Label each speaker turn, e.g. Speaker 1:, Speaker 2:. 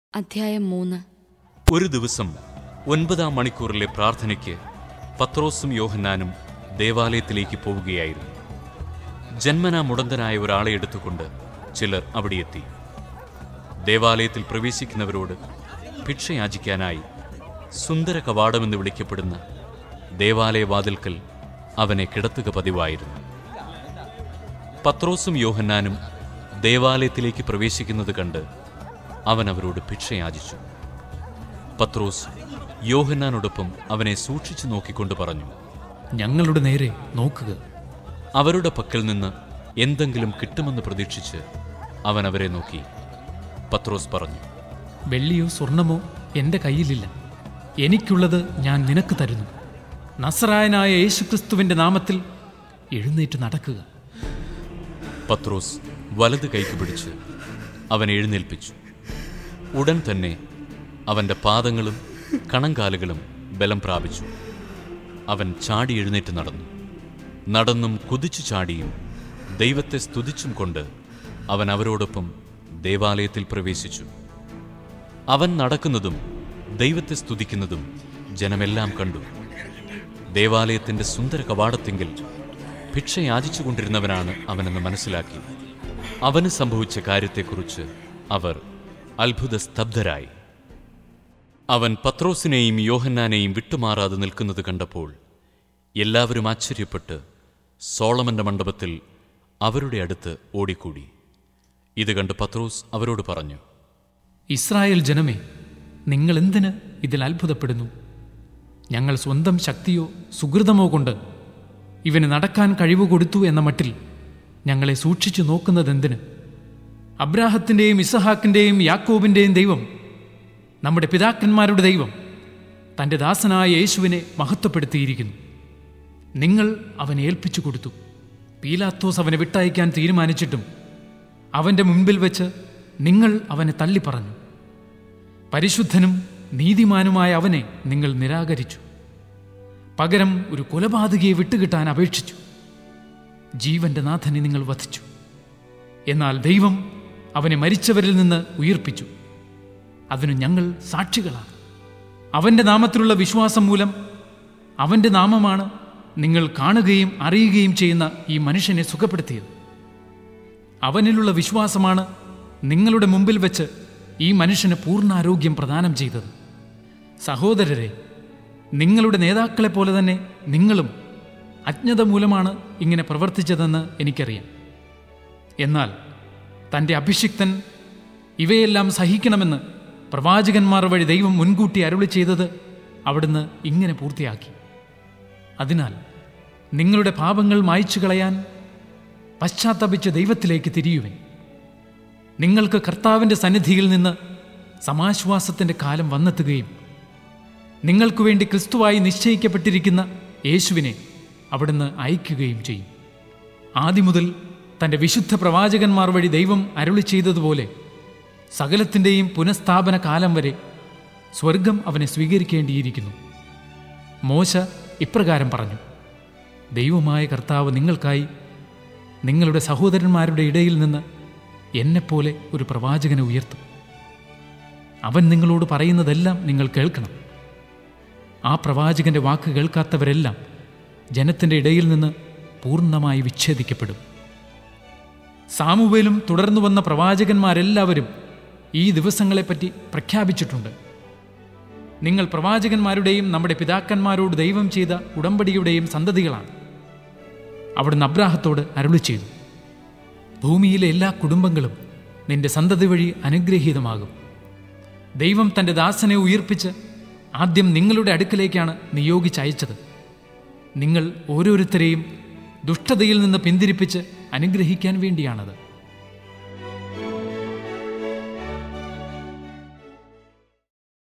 Speaker 1: അധ്യായം മൂന്ന്
Speaker 2: ഒരു ദിവസം ഒൻപതാം മണിക്കൂറിലെ പ്രാർത്ഥനയ്ക്ക് പത്രോസും യോഹന്നാനും ദേവാലയത്തിലേക്ക് പോവുകയായിരുന്നു ജന്മനാ മുടന്തനായ ഒരാളെ എടുത്തുകൊണ്ട് ചിലർ അവിടെയെത്തി ദേവാലയത്തിൽ പ്രവേശിക്കുന്നവരോട് ഭിക്ഷയാചിക്കാനായി സുന്ദര കവാടമെന്ന് വിളിക്കപ്പെടുന്ന ദേവാലയ വാതിൽക്കൽ അവനെ കിടത്തുക പതിവായിരുന്നു പത്രോസും യോഹന്നാനും ദേവാലയത്തിലേക്ക് പ്രവേശിക്കുന്നത് കണ്ട് അവൻ അവരോട് ഭിക്ഷയാചിച്ചു പത്രോസ് യോഹന്നാനോടൊപ്പം അവനെ സൂക്ഷിച്ചു നോക്കിക്കൊണ്ട് പറഞ്ഞു
Speaker 3: ഞങ്ങളുടെ നേരെ നോക്കുക
Speaker 2: അവരുടെ പക്കൽ നിന്ന് എന്തെങ്കിലും കിട്ടുമെന്ന് പ്രതീക്ഷിച്ച് അവൻ അവരെ നോക്കി പത്രോസ് പറഞ്ഞു
Speaker 3: വെള്ളിയോ സ്വർണമോ എൻ്റെ കയ്യിലില്ല എനിക്കുള്ളത് ഞാൻ നിനക്ക് തരുന്നു നസറായനായ യേശുക്രിസ്തുവിൻ്റെ നാമത്തിൽ എഴുന്നേറ്റ് നടക്കുക
Speaker 2: പത്രോസ് വലത് കൈക്ക് പിടിച്ച് അവൻ എഴുന്നേൽപ്പിച്ചു ഉടൻ തന്നെ അവന്റെ പാദങ്ങളും കണങ്കാലുകളും ബലം പ്രാപിച്ചു അവൻ ചാടി എഴുന്നേറ്റ് നടന്നു നടന്നും കുതിച്ചു ചാടിയും ദൈവത്തെ സ്തുതിച്ചും കൊണ്ട് അവൻ അവരോടൊപ്പം ദേവാലയത്തിൽ പ്രവേശിച്ചു അവൻ നടക്കുന്നതും ദൈവത്തെ സ്തുതിക്കുന്നതും ജനമെല്ലാം കണ്ടു ദേവാലയത്തിന്റെ സുന്ദര കവാടത്തിങ്കിൽ ഭിക്ഷ യാചിച്ചു കൊണ്ടിരുന്നവനാണ് അവനെന്ന് മനസ്സിലാക്കി അവന് സംഭവിച്ച കാര്യത്തെക്കുറിച്ച് അവർ അത്ഭുത സ്തബ്ധരായി അവൻ പത്രോസിനെയും യോഹന്നാനെയും വിട്ടുമാറാതെ നിൽക്കുന്നത് കണ്ടപ്പോൾ എല്ലാവരും ആശ്ചര്യപ്പെട്ട് സോളമന്റെ മണ്ഡപത്തിൽ അവരുടെ അടുത്ത് ഓടിക്കൂടി ഇത് കണ്ട് പത്രോസ് അവരോട് പറഞ്ഞു
Speaker 3: ഇസ്രായേൽ ജനമേ നിങ്ങൾ എന്തിന് ഇതിൽ അത്ഭുതപ്പെടുന്നു ഞങ്ങൾ സ്വന്തം ശക്തിയോ സുഹൃതമോ കൊണ്ട് ഇവന് നടക്കാൻ കഴിവ് കൊടുത്തു എന്ന മട്ടിൽ ഞങ്ങളെ സൂക്ഷിച്ചു നോക്കുന്നതെന്തിന് അബ്രാഹത്തിൻ്റെയും ഇസഹാക്കിൻ്റെയും യാക്കോബിൻ്റെയും ദൈവം നമ്മുടെ പിതാക്കന്മാരുടെ ദൈവം തൻ്റെ ദാസനായ യേശുവിനെ മഹത്വപ്പെടുത്തിയിരിക്കുന്നു നിങ്ങൾ അവനെ ഏൽപ്പിച്ചു കൊടുത്തു പീലാത്തോസ് അവനെ വിട്ടയക്കാൻ തീരുമാനിച്ചിട്ടും അവൻ്റെ മുൻപിൽ വെച്ച് നിങ്ങൾ അവനെ തള്ളിപ്പറഞ്ഞു പരിശുദ്ധനും നീതിമാനുമായ അവനെ നിങ്ങൾ നിരാകരിച്ചു പകരം ഒരു കൊലപാതകയെ വിട്ടുകിട്ടാൻ അപേക്ഷിച്ചു ജീവന്റെ നാഥനെ നിങ്ങൾ വധിച്ചു എന്നാൽ ദൈവം അവനെ മരിച്ചവരിൽ നിന്ന് ഉയർപ്പിച്ചു അതിനു ഞങ്ങൾ സാക്ഷികളാണ് അവന്റെ നാമത്തിലുള്ള വിശ്വാസം മൂലം അവന്റെ നാമമാണ് നിങ്ങൾ കാണുകയും അറിയുകയും ചെയ്യുന്ന ഈ മനുഷ്യനെ സുഖപ്പെടുത്തിയത് അവനിലുള്ള വിശ്വാസമാണ് നിങ്ങളുടെ മുമ്പിൽ വെച്ച് ഈ മനുഷ്യന് പൂർണ്ണാരോഗ്യം പ്രദാനം ചെയ്തത് സഹോദരരെ നിങ്ങളുടെ നേതാക്കളെ പോലെ തന്നെ നിങ്ങളും അജ്ഞത മൂലമാണ് ഇങ്ങനെ പ്രവർത്തിച്ചതെന്ന് എനിക്കറിയാം എന്നാൽ തൻ്റെ അഭിഷിക്തൻ ഇവയെല്ലാം സഹിക്കണമെന്ന് പ്രവാചകന്മാർ വഴി ദൈവം മുൻകൂട്ടി അരുളി ചെയ്തത് അവിടുന്ന് ഇങ്ങനെ പൂർത്തിയാക്കി അതിനാൽ നിങ്ങളുടെ പാപങ്ങൾ മായ്ച്ചു കളയാൻ പശ്ചാത്തപിച്ച് ദൈവത്തിലേക്ക് തിരിയുവൻ നിങ്ങൾക്ക് കർത്താവിൻ്റെ സന്നിധിയിൽ നിന്ന് സമാശ്വാസത്തിൻ്റെ കാലം വന്നെത്തുകയും നിങ്ങൾക്കു വേണ്ടി ക്രിസ്തുവായി നിശ്ചയിക്കപ്പെട്ടിരിക്കുന്ന യേശുവിനെ അവിടുന്ന് അയക്കുകയും ചെയ്യും ആദ്യം മുതൽ തൻ്റെ വിശുദ്ധ പ്രവാചകന്മാർ വഴി ദൈവം അരുളി ചെയ്തതുപോലെ സകലത്തിൻ്റെയും പുനഃസ്ഥാപന കാലം വരെ സ്വർഗം അവനെ സ്വീകരിക്കേണ്ടിയിരിക്കുന്നു മോശ ഇപ്രകാരം പറഞ്ഞു ദൈവമായ കർത്താവ് നിങ്ങൾക്കായി നിങ്ങളുടെ സഹോദരന്മാരുടെ ഇടയിൽ നിന്ന് എന്നെപ്പോലെ ഒരു പ്രവാചകനെ ഉയർത്തും അവൻ നിങ്ങളോട് പറയുന്നതെല്ലാം നിങ്ങൾ കേൾക്കണം ആ പ്രവാചകന്റെ വാക്ക് കേൾക്കാത്തവരെല്ലാം ജനത്തിൻ്റെ ഇടയിൽ നിന്ന് പൂർണ്ണമായി വിച്ഛേദിക്കപ്പെടും സാമുവേലും തുടർന്നു വന്ന പ്രവാചകന്മാരെല്ലാവരും ഈ ദിവസങ്ങളെപ്പറ്റി പ്രഖ്യാപിച്ചിട്ടുണ്ട് നിങ്ങൾ പ്രവാചകന്മാരുടെയും നമ്മുടെ പിതാക്കന്മാരോട് ദൈവം ചെയ്ത ഉടമ്പടിയുടെയും സന്തതികളാണ് അവിടുന്ന് അബ്രാഹത്തോട് അരുളി ചെയ്തു ഭൂമിയിലെ എല്ലാ കുടുംബങ്ങളും നിന്റെ സന്തതി വഴി അനുഗ്രഹീതമാകും ദൈവം തൻ്റെ ദാസനെ ഉയർപ്പിച്ച് ആദ്യം നിങ്ങളുടെ അടുക്കലേക്കാണ് നിയോഗിച്ചയച്ചത് നിങ്ങൾ ഓരോരുത്തരെയും ദുഷ്ടതയിൽ നിന്ന് പിന്തിരിപ്പിച്ച് അനുഗ്രഹിക്കാൻ വേണ്ടിയാണത്